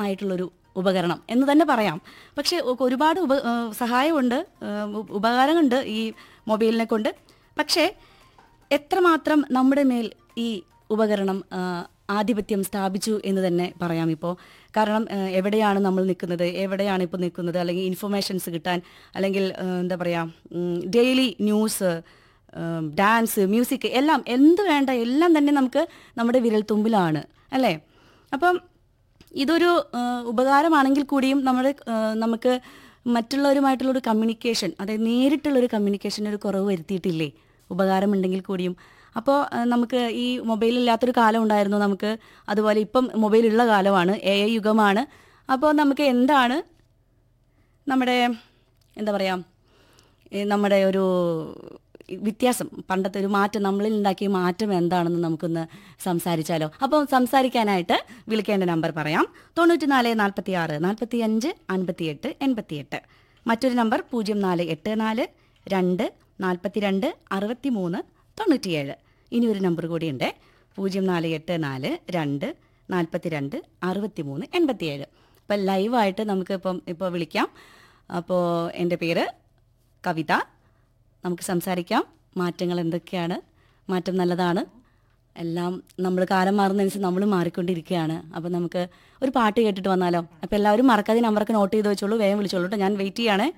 ആയിട്ടുള്ളൊരു ഉപകരണം എന്ന് തന്നെ പറയാം പക്ഷേ ഒ- ഒരുപാട് ഉപ ആ, സഹായമുണ്ട് ആ, ഉ- ഉപകാരമുണ്ട് ഈ മൊബൈലിനെ കൊണ്ട് പക്ഷേ എത്രമാത്രം നമ്മുടെ മേൽ ഈ ഉപകരണം ആ, ആധിപത്യം സ്ഥാപിച്ചു എന്ന് തന്നെ പറയാം ഇപ്പോൾ കാരണം ആ, എവിടെയാണ് നമ്മൾ നിൽക്കുന്നത് എവിടെയാണ് ഇപ്പോൾ നിൽക്കുന്നത് അല്ലെങ്കിൽ ഇൻഫർമേഷൻസ് കിട്ടാൻ അല്ലെങ്കിൽ ആ, എന്താ പറയുക ഡെയിലി ന്യൂസ് ഡാൻസ് മ്യൂസിക് എല്ലാം എന്ത് വേണ്ട എല്ലാം തന്നെ നമുക്ക് നമ്മുടെ വിരൽത്തുമ്പിലാണ് അല്ലേ അപ്പം ഇതൊരു ആ, ഉപകാരമാണെങ്കിൽ കൂടിയും നമ്മുടെ ആ, നമുക്ക് മറ്റുള്ളവരുമായിട്ടുള്ളൊരു കമ്മ്യൂണിക്കേഷൻ അതായത് നേരിട്ടുള്ളൊരു കമ്മ്യൂണിക്കേഷൻ ഒരു കുറവ് വരുത്തിയിട്ടില്ലേ ഉപകാരമുണ്ടെങ്കിൽ കൂടിയും അപ്പോൾ ആ, നമുക്ക് ഈ മൊബൈൽ ഇല്ലാത്തൊരു കാലം ഉണ്ടായിരുന്നു നമുക്ക് അതുപോലെ ഇപ്പം മൊബൈലുള്ള കാലമാണ് എ ഐ യുഗമാണ് അപ്പോൾ നമുക്ക് എന്താണ് നമ്മുടെ എന്താ പറയുക ഈ നമ്മുടെ ഒരു വ്യത്യാസം പണ്ടത്തെ ഒരു മാറ്റം നമ്മളിൽ ഉണ്ടാക്കിയ മാറ്റം എന്താണെന്ന് നമുക്കൊന്ന് സംസാരിച്ചാലോ അപ്പോൾ സംസാരിക്കാനായിട്ട് വിളിക്കേണ്ട നമ്പർ പറയാം തൊണ്ണൂറ്റി നാല് നാൽപ്പത്തി ആറ് നാൽപ്പത്തി അഞ്ച് അൻപത്തി എട്ട് എൺപത്തി എട്ട് മറ്റൊരു നമ്പർ പൂജ്യം നാല് എട്ട് നാല് രണ്ട് നാൽപ്പത്തി രണ്ട് അറുപത്തി മൂന്ന് തൊണ്ണൂറ്റിയേഴ് ഇനി ഒരു നമ്പർ കൂടിയുണ്ട് പൂജ്യം നാല് എട്ട് നാല് രണ്ട് നാൽപ്പത്തി രണ്ട് അറുപത്തി മൂന്ന് എൺപത്തിയേഴ് അപ്പം ലൈവായിട്ട് നമുക്ക് ഇപ്പം ഇപ്പോൾ വിളിക്കാം അപ്പോൾ എൻ്റെ പേര് കവിത നമുക്ക് സംസാരിക്കാം മാറ്റങ്ങൾ എന്തൊക്കെയാണ് മാറ്റം നല്ലതാണ് എല്ലാം നമ്മൾ കാലം മാറുന്നതനുസരിച്ച് നമ്മൾ മാറിക്കൊണ്ടിരിക്കുകയാണ് അപ്പോൾ നമുക്ക് ഒരു പാട്ട് കേട്ടിട്ട് വന്നാലോ അപ്പോൾ എല്ലാവരും മറക്കാതെ നമ്പറൊക്കെ നോട്ട് ചെയ്ത് വെച്ചോളൂ വേഗം വിളിച്ചോളൂ കേട്ടോ ഞാൻ വെയിറ്റ് ചെയ്യാണ്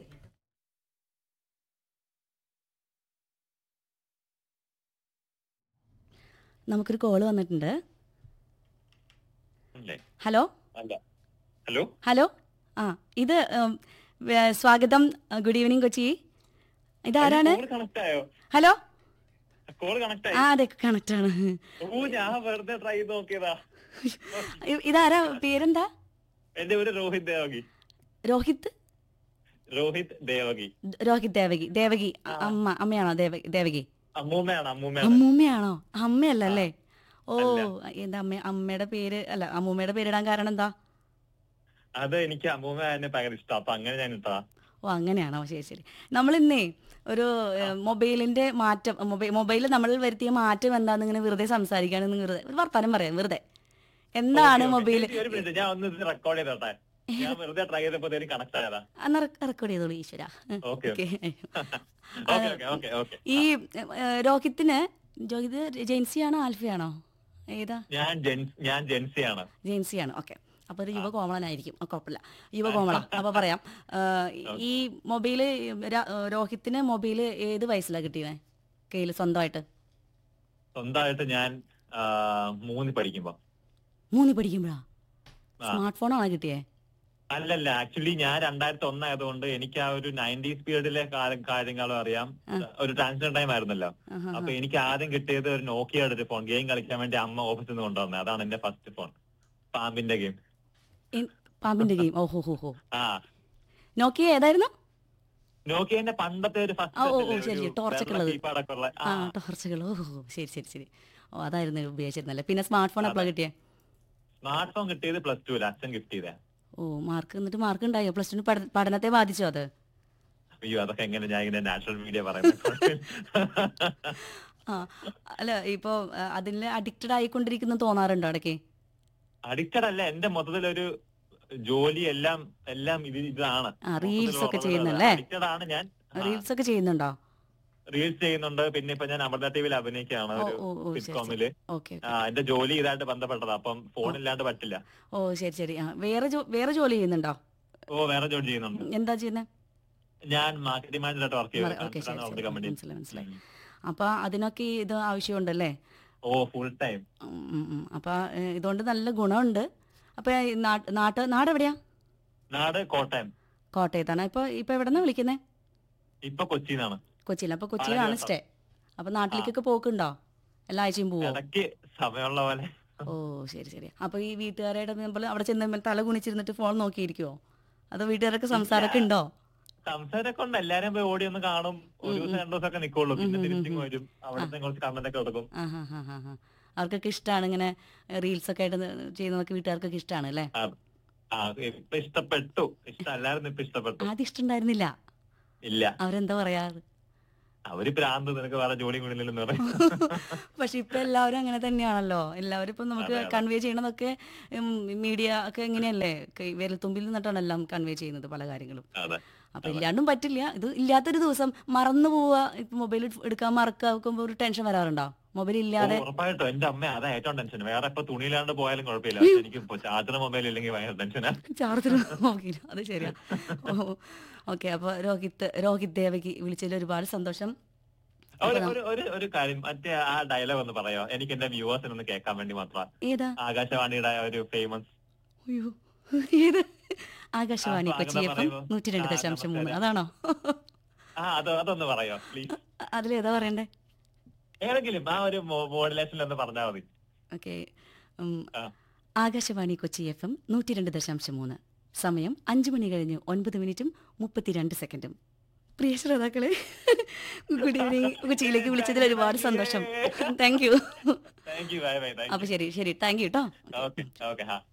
നമുക്കൊരു കോള് വന്നിട്ടുണ്ട് അല്ലേ ഹലോ അല്ല ഹലോ ഹലോ ആ ഇത് ഉം, വേ- സ്വാഗതം ഗുഡ് ഈവനിങ് കൊച്ചി ഇതാരാണ് കോൾ കണക്ട് ആയോ ഹലോ കോൾ കണക്ട് ആ ആയി അതെ കണക്റ്റ് ആണ് ഓ ഞാൻ വെറുതെ ട്രൈ ചെയ്ത് നോക്കിയതാ ഇ- ഇതാരാ പേരെന്താ എന്റെ പേര് രോഹിത് ദേവകി രോഹിത് രോഹിത് ദേവകി രോഹിത് ദേവകി ദേവകി അ- അമ്മ അമ്മയാണോ ദേവ- ദേവകി അമ്മൂമ്മയാണ് അമ്മൂമ്മയാണ് അമ്മൂമ്മയാണോ അമ്മയല്ല അല്ലേ ഓ എന്താ അമ്മ അമ്മയുടെ പേര് അല്ല അമ്മൂമ്മയുടെ പേരിടാൻ കാരണം എന്താ അത് എനിക്ക് അമ്മൂമ്മ എന്നെ ഭയങ്കര ഇഷ്ടം അപ്പൊ അങ്ങനെ ഞാൻ ഇട്ടാ ഓ അങ്ങനെയാണോ ശരി ശരി നമ്മൾ ഇന്നേ ഒരു ഏഹ്, മൊബൈലിന്റെ മാറ്റം മൊബൈൽ മൊബൈലിൽ നമ്മൾ വരുത്തിയ മാറ്റം എന്താന്ന് ഇങ്ങനെ വെറുതെ സംസാരിക്കാനെന്ന് വെറുതെ ഒരു വർത്താനം പറയാം വെറുതെ എന്താണ് മൊബൈൽ ഒരു മിനിറ്റ് ഞാൻ ഒന്ന് ഇത് റെക്കോർഡ് ചെയ്തോട്ടെ ഞാൻ വെറുതെ ട്രൈ ചെയ്തപ്പോ കണക്ട് ആയതാ അന്ന് റെക്കോർഡ് ചെയ്തോളൂ ഈശ്വര okay okay okay okay okay okay ഈ ഏഹ്, രോഹിത്തിന് രോഹിത് ജെൻസിയാണോ ആൽഫയാണോ ഏതാ ഞാൻ ജെൻസ് ഞാൻ ജെൻസിയാണ് ജെൻസിയാണ് ഓക്കെ അപ്പോൾ ഒരു യുവകോമളനായിരിക്കും ആ, കുഴപ്പമില്ല യുവകോമള അപ്പോൾ പറയാം ഏഹ്, ഈ മൊബൈല് ര- രോഹിത്തിന് മൊബൈല് ഏത് വയസ്സിലാണ് കിട്ടിയത് കയ്യിൽ സ്വന്തമായിട്ട് സ്വന്തമായിട്ട് ഞാൻ ആ, മൂന്നിൽ പഠിക്കുമ്പോ മൂന്നി പഠിക്കുമ്പോഴാ ആ. സ്മാർട്ട് ഫോണാണോ കിട്ടിയേ അല്ലല്ല ആക്ച്വലി ഞാൻ രണ്ടായിരത്തി ഒന്നായതുകൊണ്ട് എനിക്ക് ആ ഒരു നയൻറ്റീസ് പീരീഡിലെ കാര്യങ്ങളും അറിയാം ഒരു ട്രാൻസ്ഫർ ടൈം ആയിരുന്നല്ലോ ആഹാ. അപ്പൊ എനിക്ക് ആദ്യം കിട്ടിയത് ഒരു നോക്കിയയുടെ ഒരു ഫോൺ ഗെയിം കളിക്കാൻ വേണ്ടി അമ്മ ഓഫീസിൽ നിന്ന് കൊണ്ടുവന്നത് അതാണ് എന്റെ ഫസ്റ്റ് ഫോൺ പാമ്പിന്റെ ഗെയിം എൻ- പാമ്പിന്റെ ഗെയിം ഓ ഹോ ഹോ ഹോ ആ നോക്കിയ ഏതായിരുന്നു നോക്കിയന്റെ പണ്ടത്തെ ഒരു ആ, ഓ, ഓ, ശരി, torch ഒക്കെ ഉള്ളത്. കീപാടൊക്കെ ഉള്ള ആ ടോർച്ചുകൾ ഓ ഹോ, ഹോ. ശരി ശരി ശരി ഓ അതായിരുന്നു ഉപയോഗിച്ചിരുന്നല്ലേ പിന്നെ സ്മാർട്ട് ഫോൺ എപ്പോഴാണ് കിട്ടിയേ സ്മാർട്ട് ഫോൺ കിട്ടിയത് പ്ലസ് ടുവിൽ അച്ഛൻ ഗിഫ്റ്റ് ചെയ്തേ ഓ മാർക്ക് എന്നിട്ട് മാർക്ക് ഉണ്ടായോ പ്ലസ് ടു പഠനത്തെ ബാധിച്ചോ അത് അയ്യോ അതൊക്കെ എങ്ങനെ ഞാൻ ഇങ്ങനെ നാച്ചുറൽ മീഡിയ പറയുന്നത് ആ അല്ല ഇപ്പോ അതിൽ അഡിക്റ്റഡ് ആയിക്കൊണ്ടിരിക്കുന്നു തോന്നാറുണ്ടോ ഇടയ്ക്ക് അഡിക്റ്റഡ് അല്ല എന്റെ മൊത്തത്തിലൊരു ജോലി എല്ലാം എല്ലാം ഇത് ഇതാണ് ആ, reels ഒക്കെ ചെയ്യുന്നല്ലേ? അഡിക്റ്റഡ് ആണ് ഞാൻ റീൽസ് ഒക്കെ ചെയ്യുന്നുണ്ടോ റീൽസ് ചെയ്യുന്നുണ്ട് പിന്നെ ഇപ്പൊ ഞാൻ അമൃത ടിവിയിൽ അഭിനയിക്കുകയാണ് ഓ ഒരു ഓ ഓ ശരി സിറ്റ്കോമില് ഓക്കെ ആ, എന്റെ ജോലി ഇതായിട്ട് ബന്ധപ്പെട്ടതാ അപ്പം ഫോൺ ഇല്ലാണ്ട് പറ്റില്ല ഓ ശരി ശരി ആ വേറെ ജോ- വേറെ ജോലി ചെയ്യുന്നുണ്ടോ ഓ വേറെ ജോലി ചെയ്യുന്നുണ്ട് എന്താ ചെയ്യുന്നത് ഞാൻ മാർക്കറ്റിംഗ് മാനേജറായിട്ട് വർക്ക് ഓക്കെ ശരി ശരി കമ്പനി മനസ്സിലായി മനസ്സിലായി അപ്പൊ അതിനൊക്കെ ഈ ഇത് ആവശ്യമുണ്ടല്ലേ ഓ ഫുൾ ടൈം ഉം, ഉം, ഉം. അപ്പൊ ഏ, ഇതുകൊണ്ട് നല്ല ഗുണമുണ്ട് അപ്പൊ ഈ നാട്ട് നാട്ട് നാട് എവിടെയാ നാട് കോട്ടയം കോട്ടയത്താണ് ഇപ്പൊ ഇപ്പൊ എവിടെന്നാ വിളിക്കുന്നേ ഇപ്പൊ കൊച്ചിന്നാണ് കൊച്ചിയിൽ അപ്പൊ കൊച്ചിയിലാണ് സ്റ്റേ അപ്പൊ നാട്ടിലേക്കൊക്കെ പോക്കുണ്ടോ എല്ലാ ആഴ്ചയും പോവോ ഇടയ്ക്ക് സമയമുള്ള പോലെ ഓ ശരി ശരി അപ്പൊ ഈ വീട്ടുകാരുടെ നമ്മൾ അവിടെ ചെന്ന് തല കുണിച്ചിരുന്നിട്ട് ഫോൺ നോക്കിയിരിക്കുവോ അതോ വീട്ടുകാരൊക്കെ സംസാരമൊക്കെ ഉണ്ടോ സംസാരമൊക്കെ ഉണ്ട് എല്ലാരും പോയി ഓടി ഒന്ന് കാണും ഒരു ദിവസം രണ്ടു ദിവസം ഒക്കെ നിക്കുള്ളൂ പിന്നെ തിരിച്ചിങ് വരും അവിടുത്തെ കുറച്ച് കണ്ടന്റ് ഒക്കെ എടുക്കും ആ ഹാ ഹാ ഹാ ഹാ അവർക്കൊക്കെ ഇഷ്ടമാണ് ഇങ്ങനെ റീൽസ് ഒക്കെ ആയിട്ട് ചെയ്യുന്നതൊക്കെ വീട്ടുകാർക്കൊക്കെ ഇഷ്ടമാണ് അല്ലേ ആ, ആ ഇപ്പൊ ഇഷ്ടപ്പെട്ടു ഇഷ്ടമല്ലായിരുന്നു ഇപ്പൊ ഇഷ്ടപ്പെട്ടു ആദ്യം ഇഷ്ടമുണ്ടായിരുന്നില്ല ഇല്ല അവരെന്താ പറയാറ് അവര് പ്രാന്ത് നിനക്ക് വേറെ ജോലി കൊണ്ടില്ലെന്ന് പറയും പക്ഷെ ഇപ്പൊ എല്ലാവരും അങ്ങനെ തന്നെയാണല്ലോ എല്ലാവരും ഇപ്പൊ നമുക്ക് കൺവേ ചെയ്യണതൊക്കെ മീഡിയ ഒക്കെ എങ്ങനെയല്ലേ കൈ- വിരൽത്തുമ്പിൽ നിന്നിട്ടാണ് എല്ലാം കൺവേ ചെയ്യുന്നത് പല കാര്യങ്ങളും അതെ അപ്പൊ ഇല്ലാണ്ടും പറ്റില്ല ഇത് ഇല്ലാത്തൊരു ദിവസം മറന്നു പോവുക ഇപ്പൊ മൊബൈൽ എടുക്കാൻ മറക്കാക്കുമ്പോ ഒരു ടെൻഷൻ വരാറുണ്ടോ മൊബൈൽ ഇല്ലാതെ ഓ, ഉറപ്പായിട്ടും എന്റെ അമ്മ അതാ ഏറ്റവും ടെൻഷൻ വേറെ ഇപ്പൊ തുണിയിലാണ്ട് പോയാലും കുഴപ്പമില്ല പക്ഷെ എനിക്ക് ഇപ്പൊ ചാർജർ മൊബൈൽ ഇല്ലെങ്കിൽ ഭയങ്കര ടെൻഷനാ ചാർജർ നോക്കിയില്ല അത് ശരിയാ ഓ ഓക്കെ അപ്പൊ രോഹിത് രോഹിത് ദേവകി വിളിച്ചതിൽ ഒരുപാട് സന്തോഷം ഒരു ഒരു ഒരു ഒരു കാര്യം മറ്റേ ആ ഡയലോഗ് ഒന്ന് പറയോ എനിക്ക് എന്റെ വ്യൂവേഴ്സിന് ഒന്ന് കേൾക്കാൻ വേണ്ടി മാത്രം ഏതാ ആകാശവാണിയുടെ ഒരു ഫേമസ് അയ്യോ ഏത് ആകാശവാണി ആ, കൊച്ചി അങ്ങനെ എഫ് എം പറയുമ്പോ. നൂറ്റി രണ്ട് ആ, ദശാംശം മൂന്ന് നമുക്കറിയാം. അതാണോ ആ അത് അതൊന്ന് പറയോ പ്ലീസ് അതിലേതാ പറയണ്ടേ ഏതെങ്കിലും ആ ഒരു മോഡുലേഷനിൽ ഒന്ന് പറഞ്ഞാൽ മതി ഓക്കെ ആ. ആകാശവാണി കൊച്ചി എഫ് എം നൂറ്റി രണ്ട് ദശാംശം മൂന്ന് സമയം അഞ്ചു മണി കഴിഞ്ഞ് ഒൻപത് മിനിറ്റും മുപ്പത്തിരണ്ട് സെക്കൻഡും പ്രിയ ശ്രോതാക്കളെ ഗുഡ് ഈവനിങ് കൊച്ചിയിലേക്ക് വിളിച്ചതിൽ ഒരുപാട് സന്തോഷം thank you thank you bye bye thank അപ്പൊ ശരി ശരി താങ്ക് യു കേട്ടോ യു ഓക്കെ ഓക്കെ ഹാ